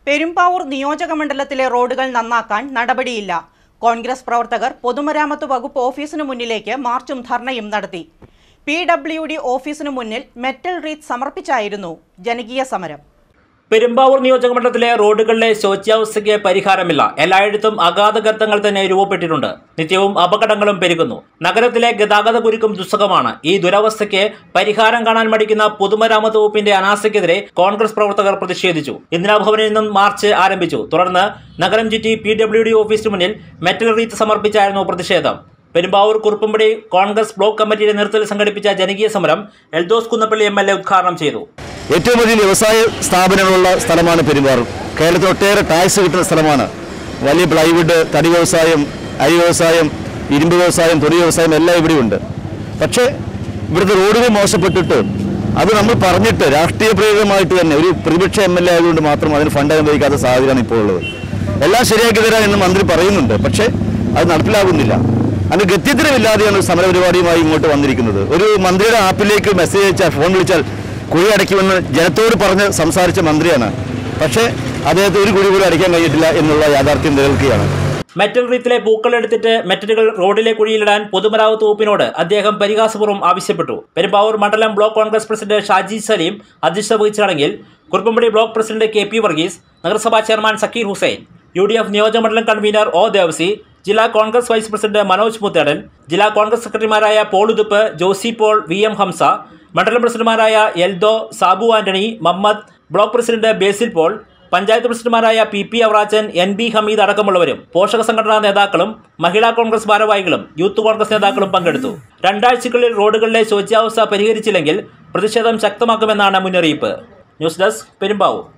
പെരുമ്പാവൂർ നിയോജക മണ്ഡലത്തിലെ റോഡുകൾ നന്നാക്കാൻ നടപടിയില്ല കോൺഗ്രസ് പ്രവർത്തകർ പൊതുമരാമത്ത് വകുപ്പ് ഓഫീസിനു മുന്നിലേക്ക് മാർച്ചും ധർണയും നടത്തി പി ഡബ്ല്യു ഡി ഓഫീസിനു മുന്നിൽ മെറ്റൽ റീത്ത് സമർപ്പിച്ചായിരുന്നു ജനകീയ സമരം പെരുമ്പാവൂർ നിയോജകമണ്ഡലത്തിലെ റോഡുകളിലെ ശോച്യാവസ്ഥയ്ക്ക് പരിഹാരമില്ല എല്ലായിടത്തും അഗാധ ഗർത്തങ്ങൾ തന്നെ രൂപപ്പെട്ടിട്ടുണ്ട് നിത്യവും അപകടങ്ങളും പെരുകുന്നു നഗരത്തിലെ ഗതാഗത കുരുക്കും ദുസ്സഹമാണ് ഈ ദുരവസ്ഥയ്ക്ക് പരിഹാരം കാണാൻ മടിക്കുന്ന പൊതുമരാമത്ത് വകുപ്പിന്റെ അനാസ്ഥയ്ക്കെതിരെ കോൺഗ്രസ് പ്രവർത്തകർ പ്രതിഷേധിച്ചു ഇന്ദിരാ ഭവനിൽ നിന്നും മാർച്ച് ആരംഭിച്ചു തുടർന്ന് നഗരം ചുറ്റി പി ഡബ്ല്യു ഡി ഓഫീസിന് മുന്നിൽ മെറ്റൽ റീത്ത് സമർപ്പിച്ചായിരുന്നു പ്രതിഷേധം പെരുമ്പാവൂർ കുറുപ്പുംപടി കോൺഗ്രസ് ബ്ലോക്ക് കമ്മിറ്റിയുടെ നേതൃത്വത്തിൽ സംഘടിപ്പിച്ച ജനകീയ സമരം Eldhose Kunnappilly M L A ഉദ്ഘാടനം ചെയ്തു ഏറ്റവും വലിയ വ്യവസായ സ്ഥാപനങ്ങളുള്ള സ്ഥലമാണ് പെരുമ്പാവൂർ കേരളത്തിൽ ഒട്ടേറെ ടാക്സ് കിട്ടുന്ന സ്ഥലമാണ് വലിയ പ്ലൈവുഡ് തടി വ്യവസായം അരി വ്യവസായം ഇരുമ്പ് വ്യവസായം തൊടി വ്യവസായം എല്ലാം ഇവിടെയുണ്ട് പക്ഷേ ഇവിടുത്തെ റോഡുകൾ മോശപ്പെട്ടിട്ട് അത് നമ്മൾ പറഞ്ഞിട്ട് രാഷ്ട്രീയ പ്രേരിതമായിട്ട് തന്നെ ഒരു പ്രതിപക്ഷ എം എൽ എ ആയതുകൊണ്ട് മാത്രം അതിന് ഫണ്ട് അനുവദിക്കാത്ത സാഹചര്യമാണ് ഇപ്പോൾ ഉള്ളത് എല്ലാം ശരിയാക്കി തരാം എന്ന് മന്ത്രി പറയുന്നുണ്ട് പക്ഷേ അത് നടപ്പിലാകുന്നില്ല അതിന് ഗത്യന്തരമില്ലാതെയാണ് ഒരു സമരപരിപാടിയുമായി ഇങ്ങോട്ട് വന്നിരിക്കുന്നത് ഒരു മന്ത്രിയുടെ ആപ്പിലേക്ക് മെസ്സേജ് അയച്ചാൽ ഫോൺ വിളിച്ചാൽ കുഴി അടയ്ക്കുമെന്ന് ജനത്തോട് പറഞ്ഞ് സംസാരിച്ച മന്ത്രിയാണ് പക്ഷേ അദ്ദേഹത്തെ ഒരു കുഴി പോലും അടയ്ക്കാൻ കഴിഞ്ഞിട്ടില്ല എന്നുള്ള യാഥാർത്ഥ്യം നിലനിൽക്കുകയാണ് മെറ്റൽ റീത്തിലെ പൂക്കൾ എടുത്തിട്ട് മെറ്റലുകൾ റോഡിലെ കുഴിയിലിടാൻ പൊതുമരാമത്ത് വകുപ്പിനോട് അദ്ദേഹം പരിഹാസപൂർവ്വം ആവശ്യപ്പെട്ടു പെരുമ്പാവൂർ മണ്ഡലം ബ്ലോക്ക് കോൺഗ്രസ് പ്രസിഡന്റ് ഷാജി സലീം അധ്യക്ഷത വഹിച്ച ചടങ്ങിൽ Kuruppampady block president K P Varghese നഗരസഭാ chairman Zakir Hussain U D F നിയോജകമണ്ഡലം കൺവീനർ ഒ ദേവസി ജില്ലാ കോൺഗ്രസ് വൈസ് പ്രസിഡന്റ് മനോജ് മുത്തേടൻ ജില്ലാ കോൺഗ്രസ് സെക്രട്ടറിമാരായ പോൾ ഉതുപ്പ് ജോസി പോൾ വി എം ഹംസ മണ്ഡലം പ്രസിഡന്റുമാരായ എൽദോ സാബു ആന്റണി മമ്മദ് ബ്ലോക്ക് പ്രസിഡന്റ് ബേസിൽ പോൾ പഞ്ചായത്ത് പ്രസിഡന്റുമാരായ P P Avarachan N B Hameed അടക്കമുള്ളവരും പോഷക സംഘടനാ നേതാക്കളും മഹിളാ കോൺഗ്രസ് ഭാരവാഹികളും യൂത്ത് കോൺഗ്രസ് നേതാക്കളും പങ്കെടുത്തു രണ്ടാഴ്ചകളിൽ റോഡുകളിലെ ശോച്യാവസ്ഥ പരിഹരിച്ചില്ലെങ്കിൽ പ്രതിഷേധം ശക്തമാക്കുമെന്നാണ് മുന്നറിയിപ്പ് ന്യൂസ് ഡെസ്ക് പെരുമ്പാവൂർ